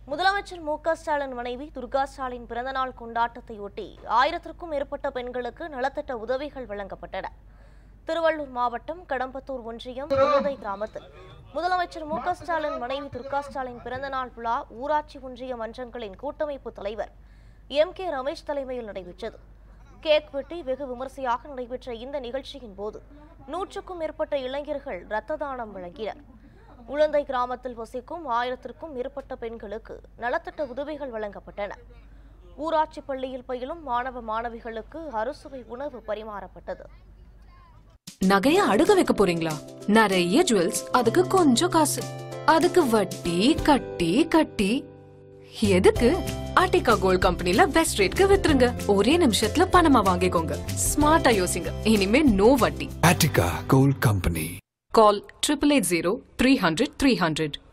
முதலமைச்சர் மு க ஸ்டாலின் மனைவி துர்கா ஸ்டாலின் பிறந்தநாள் கொண்டாட்டத்தையொட்டி ஆயிரத்திற்கும் மேற்பட்ட பெண்களுக்கு நலத்திட்ட உதவிகள் வழங்கப்பட்டன திருவள்ளூர் மாவட்டம் கடம்பத்தூர் ஒன்றியம் உளுந்தை கிராமத்தில் முதலமைச்சர் மு க ஸ்டாலின் மனைவி துர்கா ஸ்டாலின் பிறந்தநாள் விழா ஊராட்சி ஒன்றிய மன்றங்களின் கூட்டமைப்பு தலைவர் எம் கே ரமேஷ் தலைமையில் நடைபெற்றது கேக் வெட்டி வெகு விமரிசையாக நடைபெற்ற இந்த நிகழ்ச்சியின் போது நூற்றுக்கும் மேற்பட்ட இளைஞர்கள் இரத்த தானம் வழங்கினர் உளுந்தை கிராமத்தில் வசிக்கும் ஆயிரத்திற்கும் மேற்பட்ட பெண்களுக்கு நலத்திட்ட உதவிகள் வழங்கப்பட்டன ஊராட்சி பள்ளியில் பயிலும் மாணவ மாணவிகளுக்கு அறுசுவை உணவு பரிமாறப்பட்டது நகைய அடுக்க வைக்க போறீங்களா நிறைய ஜுவல்ஸ் அதுக்கு கொஞ்சம் காசு அதுக்கு வட்டி கட்டி கட்டி எதுக்கு ஆர்டிகா கோல்ட் கம்பெனில பெஸ்ட் ரேட்க்கு வித்துருங்க ஒரே நிமிஷத்துல பணமா வாங்கிக்கோங்க ஸ்மார்ட்டா யோசிங்க இனிமே நோ வட்டி Attica Gold Company. Call triple eight zero three hundred three hundred